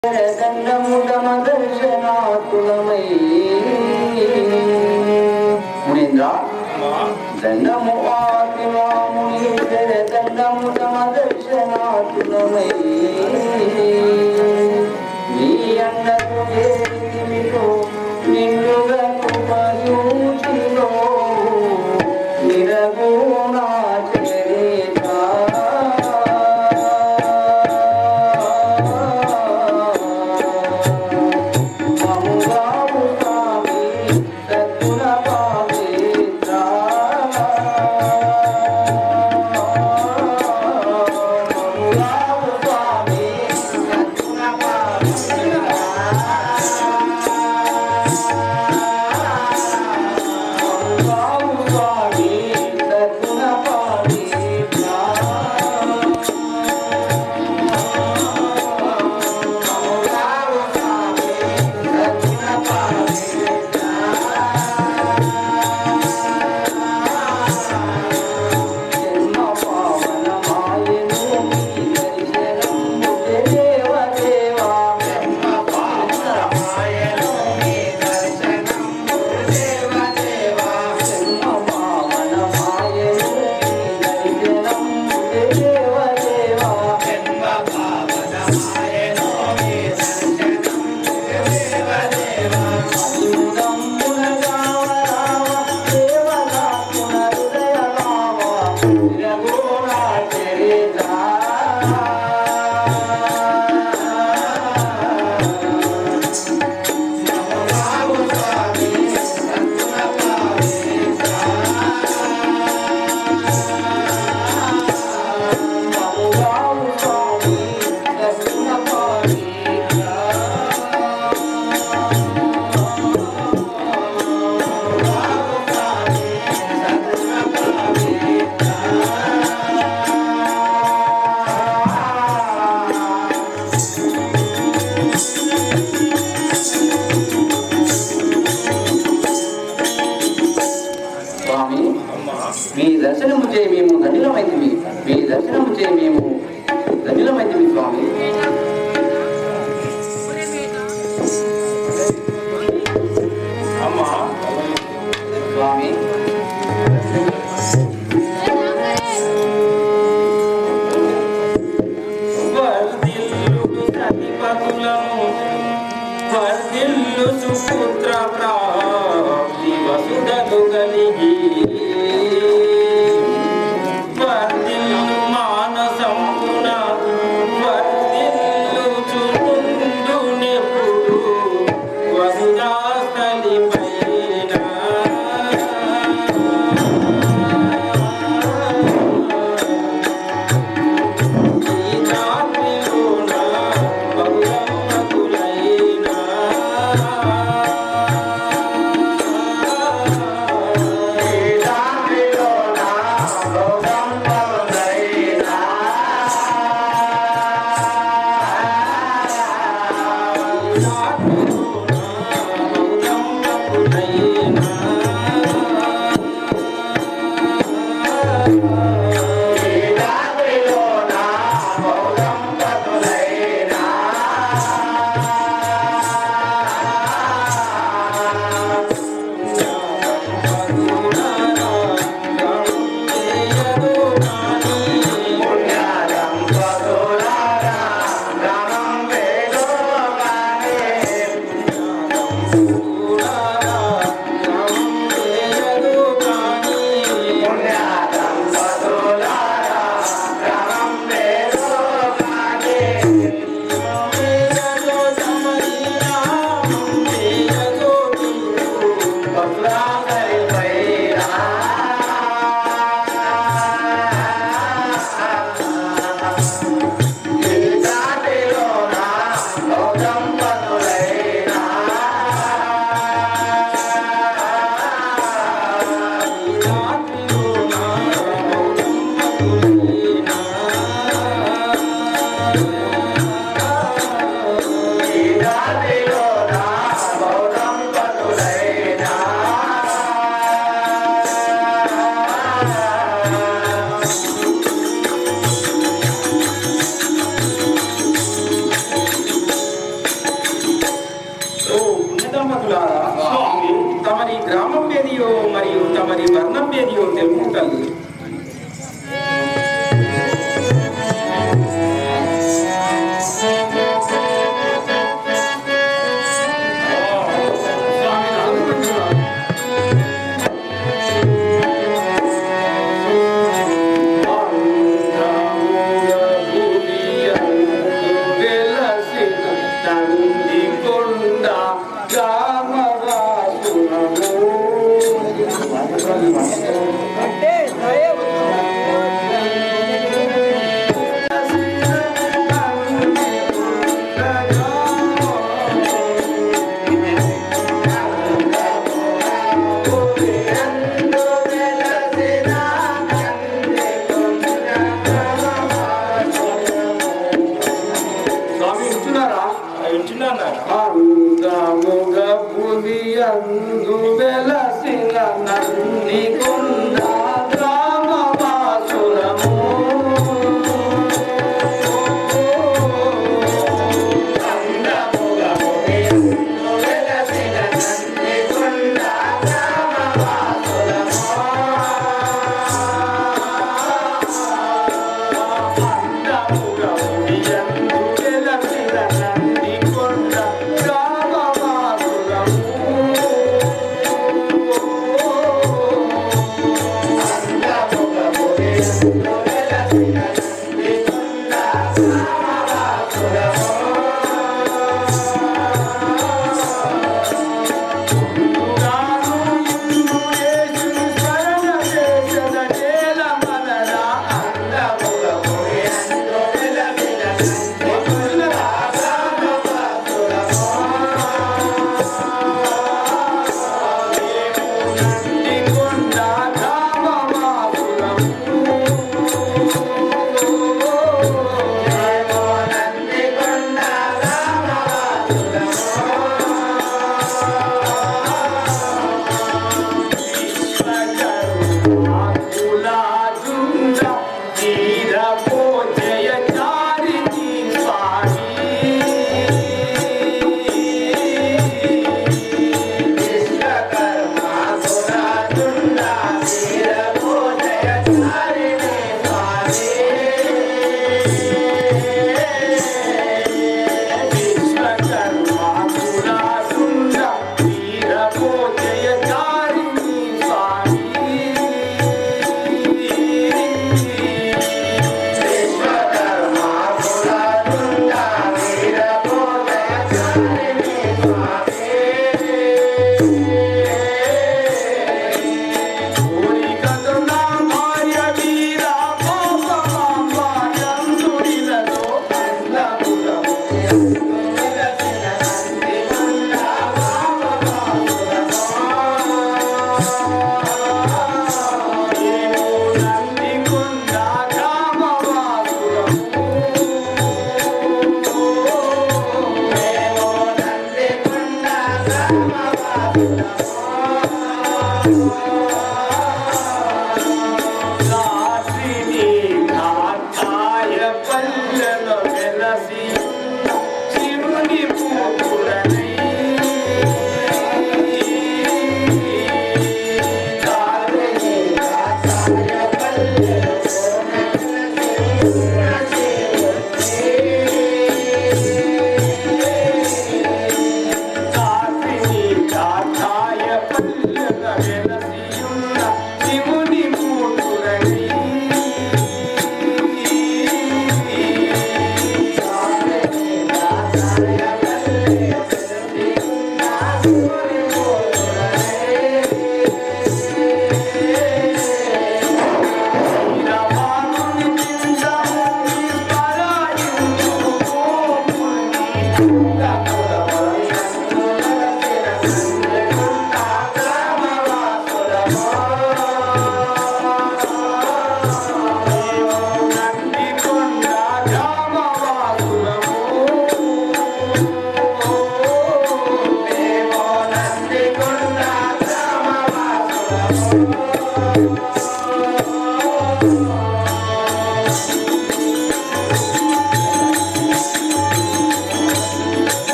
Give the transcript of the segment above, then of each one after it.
దండముదమ దర్శనాతులమై మునీంద్ర దండము ఆదివాముని దండముదమ దర్శనాతులమై నీ అన్నకు చేరిమితో నిండుగా కుమయూచిలో నిరగుణ స్వామి మీ దర్శనము చే మేము ధన్యులమైంది మీ దర్శనము చే మేము ధన్యులమైంది స్వామి అమ్మా స్వామి వర్ధిల్లు సతిపతులము వర్ధిల్లు సుపుత్ర ప్రాప్తి వసుధలు కలిగి వర్ధిల్లు మానసంపున వర్ధిల్లు చుండు నెప్పుడు వసుధాస్థలి పైన లోకం పదులైనా మరి వర్ణం ఏదియో తెలుపు తల్లి స్వామి ఇస్తున్నారా వింటున్నాను అందముగ పులియందు వెలసిన నన్ని కొండ గ్రామవాసులము అందముగ పులియందు వెలసిన నన్ని కొండ అందముగ పులియందు వెలసిన నన్ని కొండ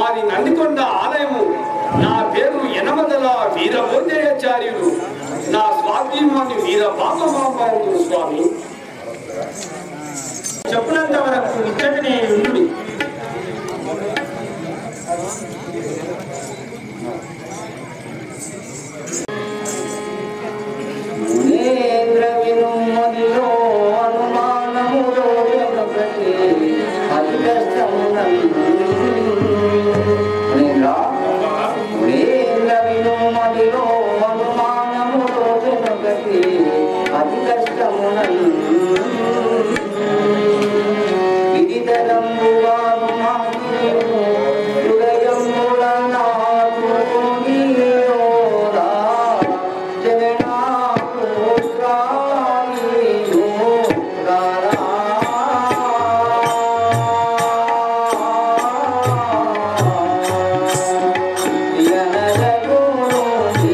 మాది నందికొండ ఆలయము నా పేరు యనమదల వీరభోజయాచార్యులు నా స్వాధీనమని వీర బాబమాంబాయుడు స్వామి చెప్పినంత వరకు ఇచ్చటనే ఉండు మునేంద్ర వినుమదిలో అనుమానములో జగపతి అతి కష్టమునందు మునేంద్ర మునేంద్ర వినుమదిలో అనుమానములో జగపతి అతి కష్టమునందు విదితరంబుగాను మాకియు హృదయముల నాకు నీయోరా జగన్నాథు కాళీయు రారా. యనరగుని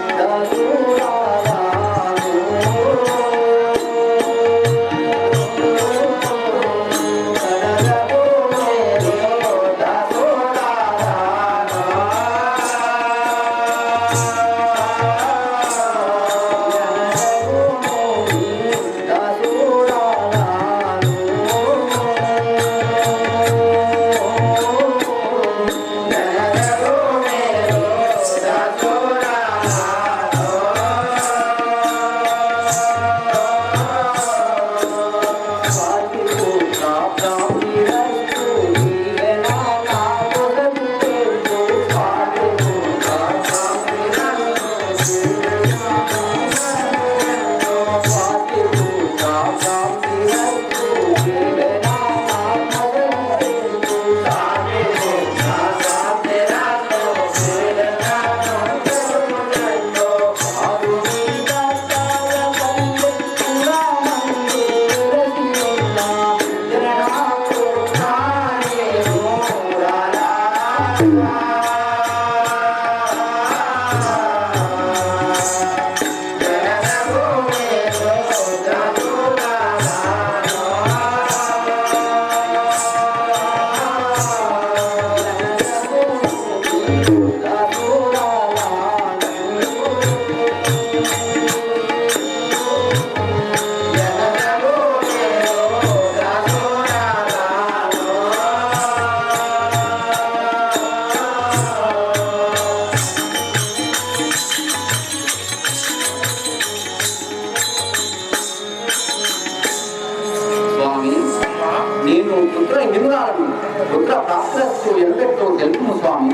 స్వామి నేను పుత్ర వినురాలను పుత్ర ప్రాప్తస్తు ఎల్లెట్టో తెలుపుము స్వామి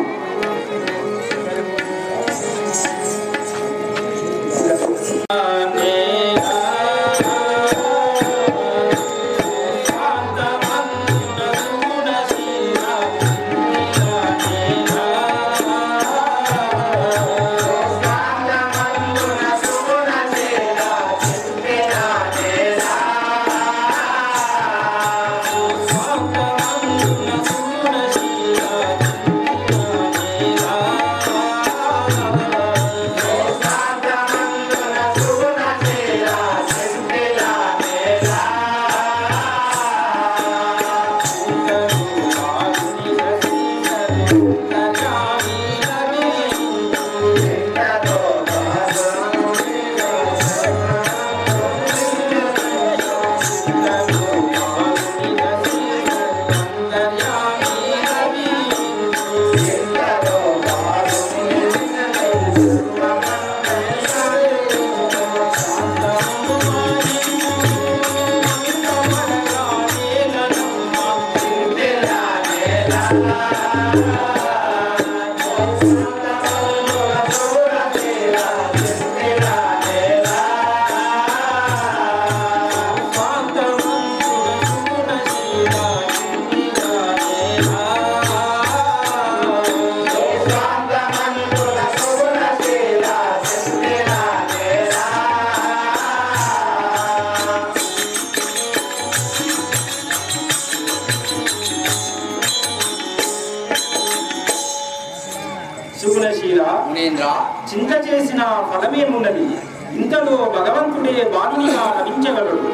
సుగుణశీల మునేంద్ర చింత చేసిన ఫలమేమున్నది ఇంతలో భగవంతుడే బాలునిగా లభించగలడు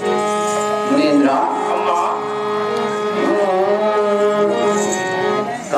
మునేంద్ర అమ్మా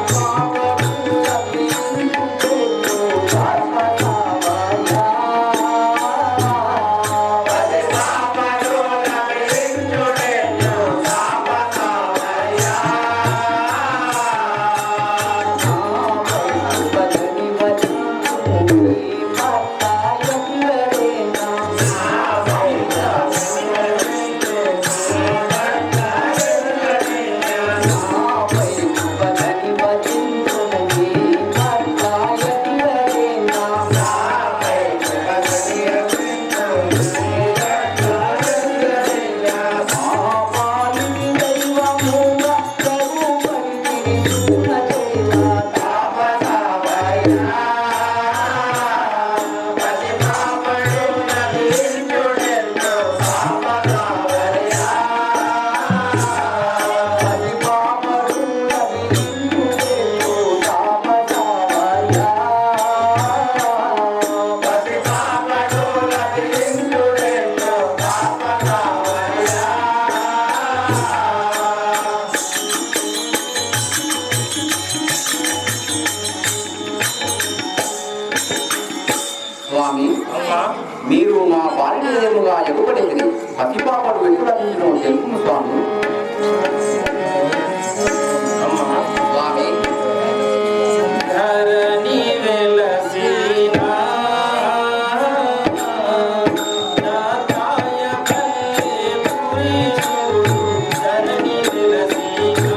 స్వామి అమ్మా మీరు మా బాల్యదేముగా ఎగుపడింది పతిపాపడు వెతులందించడం తెలుపు స్వామి అమ్మా స్వామి ధరణి వెలసినా దాతాయ పల్లె పురీషుడు ధరణి వెలసినా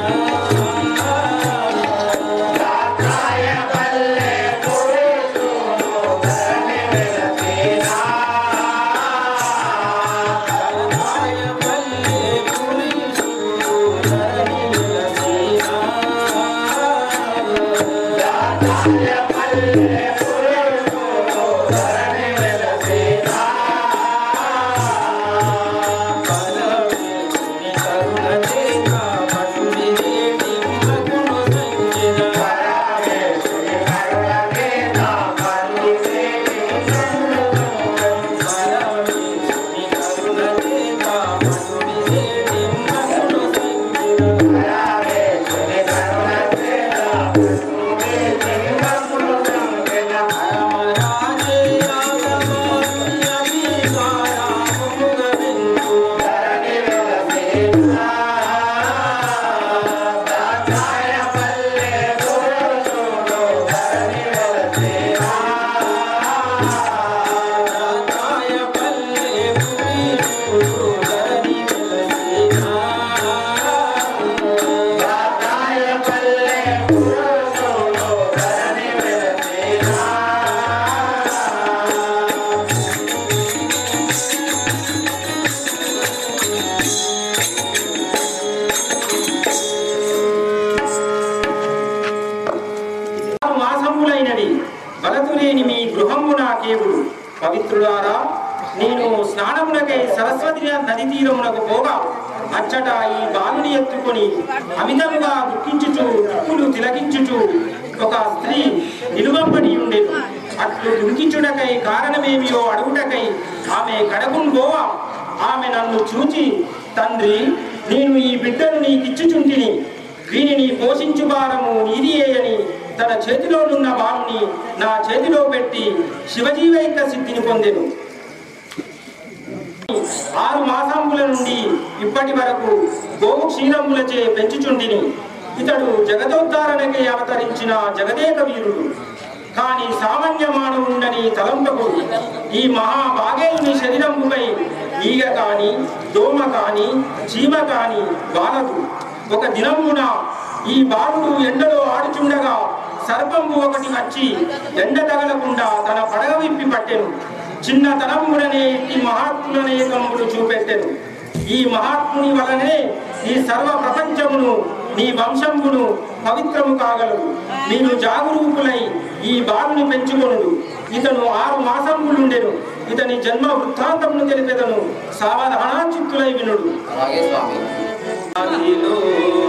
దాతాయ పల్లె పురీషుడు ధరణి వెలసినా దాతాయ పల్లె పురీషుడు ధరణి వెలసినా ఆరు మాసములైనవి బలతులేని మీ గృహము నాకేవుడు పవిత్రులారా నేను స్నానమునకై సరస్వతి నది తీరమునకు పోగా అచ్చట ఈ బాలుని ఎత్తుకొని అమితముగా దుఃఖించుచు దిక్కులు తిలకించుచు ఒక స్త్రీ నిలువంబడి ఉండేది అట్లు దుఃఖించుటకై కారణమేమియో అడుగుటకై ఆమె కడకును పోవా ఆమె నన్ను చూచి తండ్రి నేను ఈ బిడ్డను నీకిచ్చుచుంటిని వీనిని పోషించు భారము నీదియే అని తన చేతిలోనున్న బాలుని నా చేతిలో పెట్టి శివజీవైక సిద్ధిని పొందెను ఆరు మాసముల నుండి ఇప్పటి వరకు గోవు క్షీరములచే పెంచుచుండిని ఇతడు జగదోద్ధారణకై అవతరించిన జగదేక వీరుడు కాని సామాన్య మానవుండని తలంపకు ఈ మహాభాగేయుని శరీరముపై ఈగ కాని దోమ కాని చీమ కాని బాలదు ఒక దినమున ఈ బాలుడు ఎండలో ఆడుచుండగా సర్పంబు ఒకటి వచ్చి ఎండ తగలకుండా తన పడగ విప్పి పట్టెను చిన్న తనముడనే ఈ మహాత్ములనేకముడు చూపెట్టెను ఈ మహాత్ముని వలనే ఈ సర్వ ప్రపంచమును నీ వంశంబును పవిత్రము కాగలదు మీరు జాగరూకులై ఈ బాలుని పెంచుకొనుడు ఇతను ఆరు మాసంబులుండెను ఇతని జన్మ వృత్తాంతమును తెలిపెదను సావధానాచిత్తులై వినుడు అలాగే స్వామి ఆదిలో